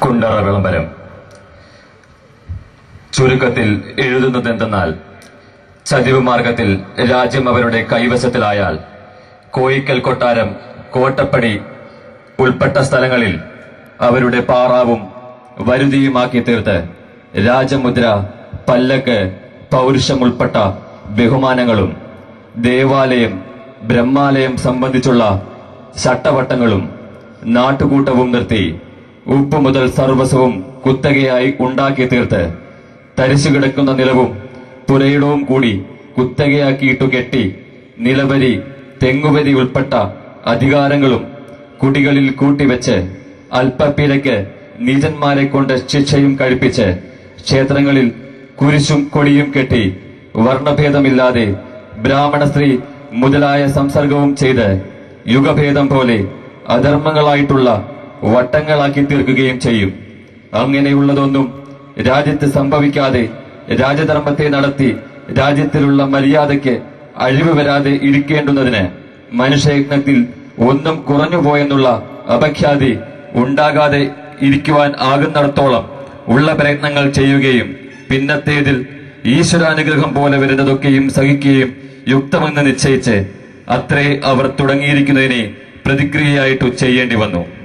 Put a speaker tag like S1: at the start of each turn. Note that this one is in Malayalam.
S1: കുണ്ടറ വിളംബരം ചുരുക്കത്തിൽ എഴുതുന്നത് എന്തെന്നാൽ ചതിവ് മാർഗത്തിൽ രാജ്യം അവരുടെ കൈവശത്തിലായാൽ കോയിക്കൽ കൊട്ടാരം കോട്ടപ്പടി ഉൾപ്പെട്ട സ്ഥലങ്ങളിൽ അവരുടെ പാറാവും വരുതിയുമാക്കി തീർത്ത് രാജമുദ്ര പല്ലക്ക് പൗരുഷം ഉൾപ്പെട്ട ബഹുമാനങ്ങളും ദേവാലയം ബ്രഹ്മാലയം സംബന്ധിച്ചുള്ള ചട്ടവട്ടങ്ങളും നാട്ടുകൂട്ടവും നിർത്തി ഉപ്പ് മുതൽ സർവസ്വവും കുത്തകയായി ഉണ്ടാക്കി തീർത്ത് തരിച്ചു കിടക്കുന്ന നിലവും പുരയിടവും കൂടി കുത്തകയാക്കിയിട്ടു കെട്ടി നിലവരി തെങ്ങുവരി ഉൾപ്പെട്ട അധികാരങ്ങളും കുടികളിൽ കൂട്ടിവെച്ച് അല്പപ്പിരയ്ക്ക് നീചന്മാരെ കൊണ്ട് ശിക്ഷയും കഴിപ്പിച്ച് ക്ഷേത്രങ്ങളിൽ കുരിശും കൊടിയും കെട്ടി വർണ്ണഭേദമില്ലാതെ ബ്രാഹ്മണ സ്ത്രീ മുതലായ സംസർഗവും ചെയ്ത് യുഗഭേദം പോലെ അധർമ്മങ്ങളായിട്ടുള്ള വട്ടങ്ങളാക്കി തീർക്കുകയും ചെയ്യും അങ്ങനെയുള്ളതൊന്നും രാജ്യത്ത് സംഭവിക്കാതെ രാജധർമ്മത്തെ നടത്തി രാജ്യത്തിലുള്ള മര്യാദയ്ക്ക് അഴിവ് വരാതെ ഇരിക്കേണ്ടുന്നതിന് മനുഷ്യയജ്ഞത്തിൽ ഒന്നും കുറഞ്ഞുപോയെന്നുള്ള അപഖ്യാതി ഉണ്ടാകാതെ ഇരിക്കുവാൻ ആകുന്നിടത്തോളം ഉള്ള പ്രയത്നങ്ങൾ ചെയ്യുകയും പിന്നത്തേതിൽ ഈശ്വരാനുഗ്രഹം പോലെ വരുന്നതൊക്കെയും സഹിക്കുകയും യുക്തമെന്ന് നിശ്ചയിച്ച് അത്രേ അവർ തുടങ്ങിയിരിക്കുന്നതിനെ പ്രതിക്രിയയായിട്ടു ചെയ്യേണ്ടി വന്നു